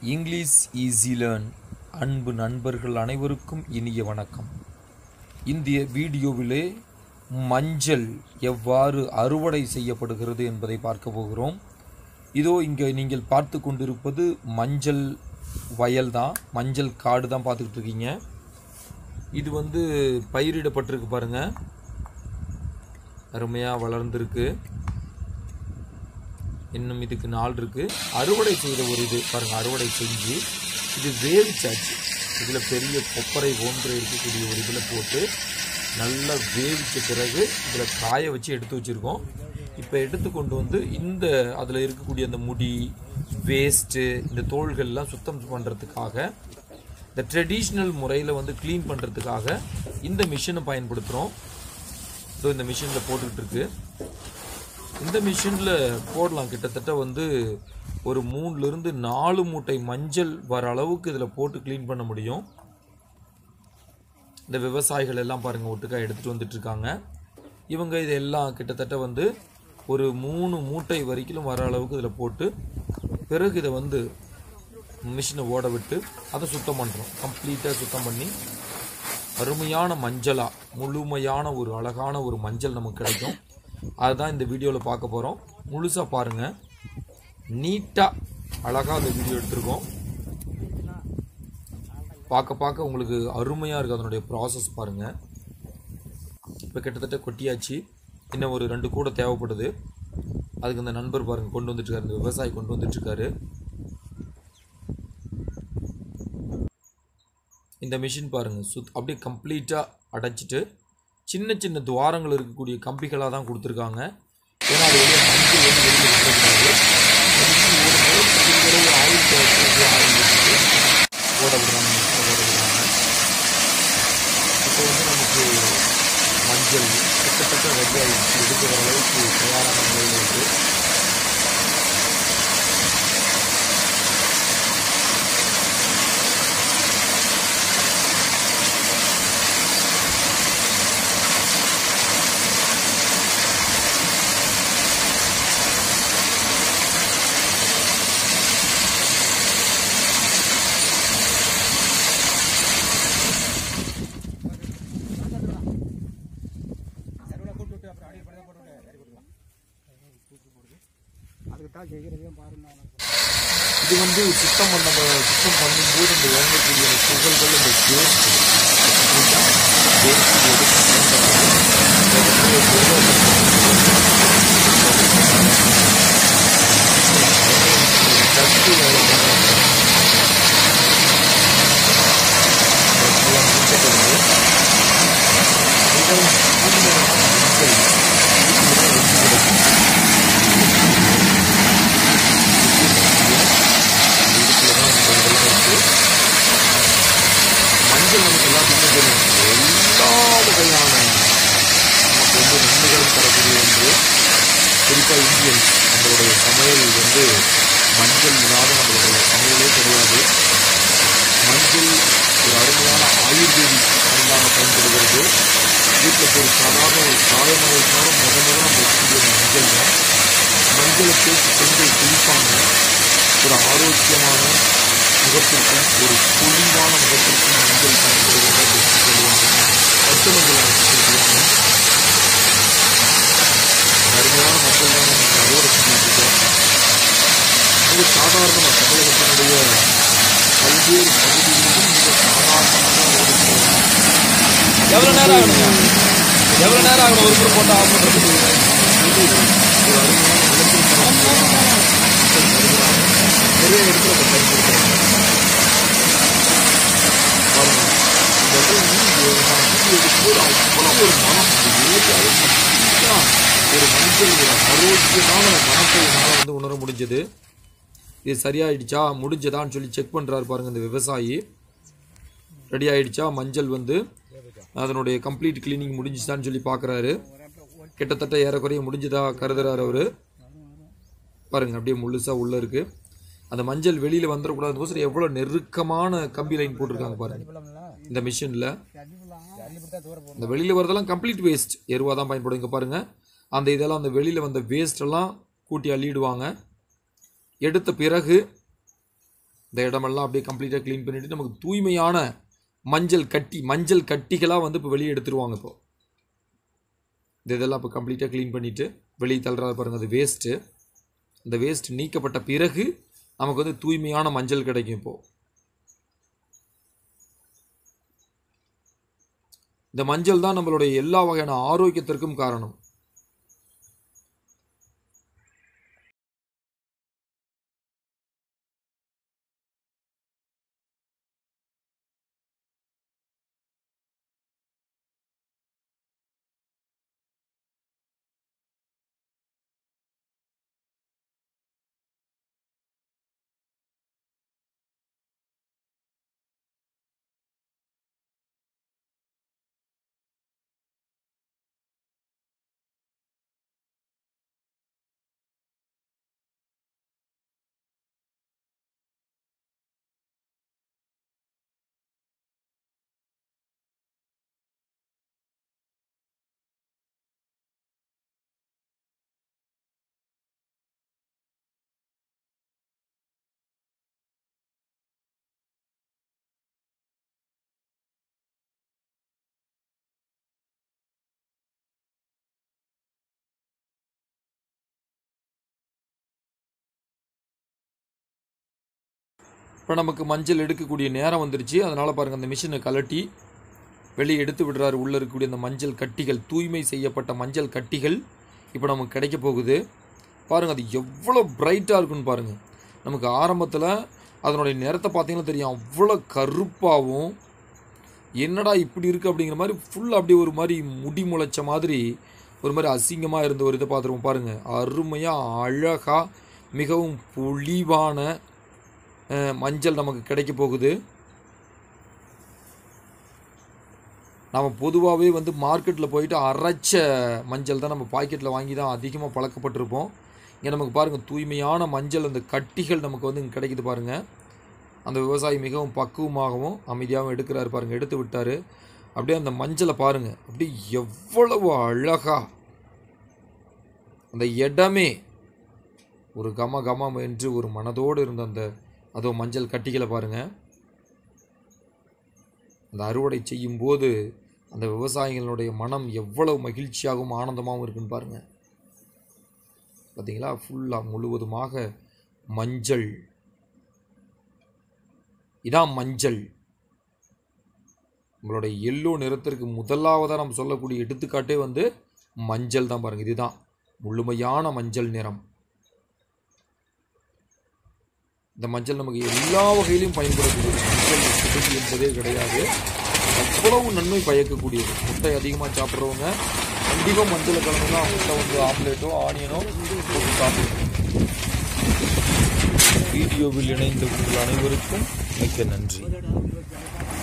English easy learn அன்பு நண்பர்கள் அனைவருக்கும் இனிய வணக்கம் இந்திய வீடியோவிலே மஞ்சள் எவ்வாறு அறுவடை செய்யப்படுகிறது என்பதை பார்க்க போகிறோம் இதோ இங்கே நீங்கள் பார்த்து கொண்டிருப்பது மஞ்சள் வயல் தான் மஞ்சள் காடு தான் பார்த்துக்கிட்டு இருக்கீங்க இது வந்து பயிரிடப்பட்டிருக்கு பாருங்க அருமையாக வளர்ந்துருக்கு இன்னும் இதுக்கு நாள் இருக்கு அறுவடை செய்த ஒரு இது பாருங்க அறுவடை செஞ்சு இது வேவிச்சாச்சு இதில் பெரிய கொப்பரை போன்று இருக்கக்கூடிய ஒரு இதில் போட்டு நல்லா வேவிச்ச பிறகு இதில் காய வச்சு எடுத்து வச்சுருக்கோம் இப்போ எடுத்து கொண்டு வந்து இந்த அதில் இருக்கக்கூடிய அந்த முடி வேஸ்ட்டு இந்த தோள்கள்லாம் சுத்தம் பண்ணுறதுக்காக இந்த ட்ரெடிஷ்னல் முறையில் வந்து க்ளீன் பண்ணுறதுக்காக இந்த மிஷினை பயன்படுத்துகிறோம் இதோ இந்த மிஷினில் போட்டுக்கிட்டு இருக்கு இந்த மிஷினில் போடலாம் கிட்டத்தட்ட வந்து ஒரு மூணுலேருந்து நாலு மூட்டை மஞ்சள் வர அளவுக்கு இதில் போட்டு க்ளீன் பண்ண முடியும் இந்த விவசாயிகள் எல்லாம் பாருங்கள் ஒட்டுக்கா எடுத்துகிட்டு வந்துட்டு இருக்காங்க இவங்க இதெல்லாம் கிட்டத்தட்ட வந்து ஒரு மூணு மூட்டை வரைக்கும் வர அளவுக்கு இதில் போட்டு பிறகு இதை வந்து மிஷினை ஓட விட்டு அதை சுத்தம் பண்ணுறோம் கம்ப்ளீட்டாக சுத்தம் பண்ணி அருமையான மஞ்சளாக முழுமையான ஒரு அழகான ஒரு மஞ்சள் நமக்கு கிடைக்கும் அதுதான் இந்த வீடியோவில் பார்க்க போகிறோம் முழுசாக பாருங்கள் நீட்டாக அழகாக அந்த வீடியோ எடுத்திருக்கோம் பார்க்க பார்க்க உங்களுக்கு அருமையாக இருக்குது அதனுடைய ப்ராசஸ் பாருங்கள் இப்போ கிட்டத்தட்ட கொட்டியாச்சு இன்னும் ஒரு ரெண்டு கூட தேவைப்படுது அதுக்கு இந்த நண்பர் பாருங்கள் கொண்டு வந்துட்டுருக்காரு இந்த விவசாயி கொண்டு வந்துட்டுருக்காரு இந்த மிஷின் பாருங்கள் சுத் அப்படியே கம்ப்ளீட்டாக அடைச்சிட்டு சின்ன சின்ன துவாரங்கள் இருக்கக்கூடிய கம்பிகளாக தான் கொடுத்துருக்காங்க ஏன்னா அது வெளியே மஞ்சள் வந்து வெளியே விட்டுறக்கூடாது சிறிதளவு ஆயில் தேவைப்படுது ஆயில் வச்சுட்டு ஓட விடுறாங்க மிஷினை ஓட விடுறாங்க இப்போ வந்து நமக்கு மஞ்சள் கிட்டத்தட்ட ரெடி ஆகிடுச்சு எடுக்கிற அளவுக்கு தயாரான நிலையில் இருக்குது அதுக்கு தான் செய்கிறதையும் பாருங்க இது வந்து சுத்தம் பண்ண சுத்தம் பண்ணும்போது இந்த இறங்கக்கூடிய அந்த துகள்கள் இந்த வேஸ்ட் வேஸ்ட் எடுத்து டஸ்ட்டு வேலை பண்ணுறாங்க மஞ்சள் நமக்கு எல்லாத்துக்குமே தெரியும் எல்லா வகையான நமக்கு வந்து நன்மைகளும் தரக்கூடிய ஒன்று குறிப்பாக இந்தியன்ஸ் நம்மளுடைய சமையல் வந்து மஞ்சள் இல்லாத நம்மளுடைய சமையலே கிடையாது மஞ்சள் ஒரு அருமையான ஆயுர்வேதிக் மருந்தாக பயன்படுகிறது வீட்டில் ஒரு சாதாரண ஒரு காயமாயிருந்தாலும் முத முத நம்ம வச்சுக்கூடிய மஞ்சள் தான் மஞ்சளை தேய்ச்சி பெண்கள் குளிப்பாங்க ஒரு ஆரோக்கியமான முகத்திற்கும் ஒரு பொலிவான முகத்திற்கும் மஞ்சள் பயன்படுகிறது அப்படின்னு சொல்லுவாங்க பச்சை மஞ்சள் அரைச்சி சொல்லுவாங்க அருமையான மஞ்சள் தான் நம்ம அறுவடை செஞ்சுட்டு இருக்கோம் மிக சாதாரணமாக தமிழகத்தினுடைய பல்வேறு பகுதிகளிலும் மிக சாதாரணமாக அறுவடை செய்யலாம் எவ்வளோ நேரம் ஆகணுங்க எவ்வளோ நேரம் ஆகணும் ஒரு முறை போட்டு ஆஃப் பண்ணுறதுக்கு ஒரு அருமையான விளக்கல் நிறைய இடத்துல அதை பயன்படுத்துறாங்க பாருங்க இந்த இடத்துல வீடியோ நான் வீடியோ எடுக்கும்போது அவ்வளோ ஒரு மனம் இந்த ஏரியாவே கம்ப்ளீட்டாக ஒரு மஞ்சள் ஒரு ஆரோக்கியமான மனத்தை என்னால் வந்து உணர முடிஞ்சது இது சரியாயிடுச்சா முடிஞ்சதான்னு சொல்லி செக் பண்ணுறாரு பாருங்க இந்த விவசாயி ரெடி ஆயிடுச்சா மஞ்சள் வந்து அதனுடைய கம்ப்ளீட் கிளீனிங் முடிஞ்சிச்சான்னு சொல்லி பார்க்குறாரு கிட்டத்தட்ட ஏறக்குறைய முடிஞ்சதா கருதுறாரு அவர் பாருங்க அப்படியே முழுசாக உள்ளே இருக்கு அந்த மஞ்சள் வெளியில் வந்துடக்கூடாதுக்கோசரம் எவ்வளோ நெருக்கமான கம்பி லைன் போட்டிருக்காங்க பாருங்க இந்த மிஷினில் இந்த வெளியில் வரதெல்லாம் கம்ப்ளீட் வேஸ்ட் எருவாக தான் பயன்படும் இங்கே பாருங்க அந்த இதெல்லாம் அந்த வெளியில் வந்த வேஸ்ட் எல்லாம் கூட்டி அள்ளிடுவாங்க எடுத்த பிறகு இந்த இடமெல்லாம் அப்படியே கம்ப்ளீட்டாக க்ளீன் பண்ணிவிட்டு நமக்கு தூய்மையான மஞ்சள் கட்டி மஞ்சள் கட்டிகளாக வந்து இப்போ வெளியே எடுத்துருவாங்க இப்போ இந்த இதெல்லாம் இப்போ கம்ப்ளீட்டாக க்ளீன் பண்ணிவிட்டு வெளியே தள்ளுறாரு பாருங்கள் அது வேஸ்ட்டு அந்த வேஸ்ட் நீக்கப்பட்ட பிறகு நமக்கு வந்து தூய்மையான மஞ்சள் கிடைக்கும் இப்போது இந்த மஞ்சள் தான் நம்மளுடைய எல்லா வகையான ஆரோக்கியத்திற்கும் காரணம் இப்போ நமக்கு மஞ்சள் எடுக்கக்கூடிய நேரம் வந்துருச்சு அதனால் பாருங்கள் அந்த மிஷினை கலட்டி வெளியே எடுத்து விடுறாரு உள்ளே இருக்கக்கூடிய அந்த மஞ்சள் கட்டிகள் தூய்மை செய்யப்பட்ட மஞ்சள் கட்டிகள் இப்போ நமக்கு கிடைக்க போகுது பாருங்கள் அது எவ்வளோ பிரைட்டாக இருக்குன்னு பாருங்கள் நமக்கு ஆரம்பத்தில் அதனுடைய நிறத்தை பார்த்தீங்கன்னா தெரியும் அவ்வளோ கருப்பாகவும் என்னடா இப்படி இருக்குது அப்படிங்கிற மாதிரி ஃபுல்லாக அப்படியே ஒரு மாதிரி முடி முளைச்ச மாதிரி ஒரு மாதிரி அசிங்கமாக இருந்த ஒரு இதை பார்த்துருவோம் பாருங்கள் அருமையாக அழகாக மிகவும் பொலிவான அஹ், மஞ்சள் நமக்கு கிடைக்க போகுது நாம் பொதுவாகவே வந்து மார்க்கெட்டில் போயிட்டு அரைச்ச மஞ்சள் தான் நம்ம பாக்கெட்டில் வாங்கி தான் அதிகமாக பழக்கப்பட்டிருப்போம் இங்கே நமக்கு பாருங்கள் தூய்மையான மஞ்சள் அந்த கட்டிகள் நமக்கு வந்து இங்கே கிடைக்குது பாருங்கள் அந்த விவசாயி மிகவும் பக்குவமாகவும் அமைதியாகவும் எடுக்கிறாரு பாருங்கள் எடுத்து விட்டார் அப்படியே அந்த மஞ்சளை பாருங்கள் அப்படியே எவ்வளவு அழகா அந்த இடமே ஒரு கம கமம் என்று ஒரு மனதோடு இருந்த அந்த அதோ மஞ்சள் கட்டிகளை பாருங்கள் அந்த அறுவடை செய்யும் போது அந்த விவசாயிகளுடைய மனம் எவ்வளவு மகிழ்ச்சியாகவும் ஆனந்தமாகவும் இருக்குன்னு பாருங்கள் பார்த்தீங்களா ஃபுல்லாக முழுவதுமாக மஞ்சள் இதான் மஞ்சள் நம்மளுடைய எல்லோ நிறத்திற்கு முதலாவதாக நம்ம சொல்லக்கூடிய எடுத்துக்காட்டே வந்து மஞ்சள் தான் பாருங்கள் இதுதான் முழுமையான மஞ்சள் நிறம் இந்த மஞ்சள் நமக்கு எல்லா வகையிலும் பயன்படக்கூடியது மஞ்சள் சுடுதி என்பதே கிடையாது அவ்வளவு நன்மை பயக்கக்கூடியது முட்டை அதிகமாக சாப்பிட்றவங்க கண்டிப்பாக மஞ்சளை கலந்துனா முட்டை வந்து ஆம்லேட்டோ ஆனியனோ போட்டு சாப்பிடணும் வீடியோவில் இணைந்த உங்கள் அனைவருக்கும் மிக்க நன்றி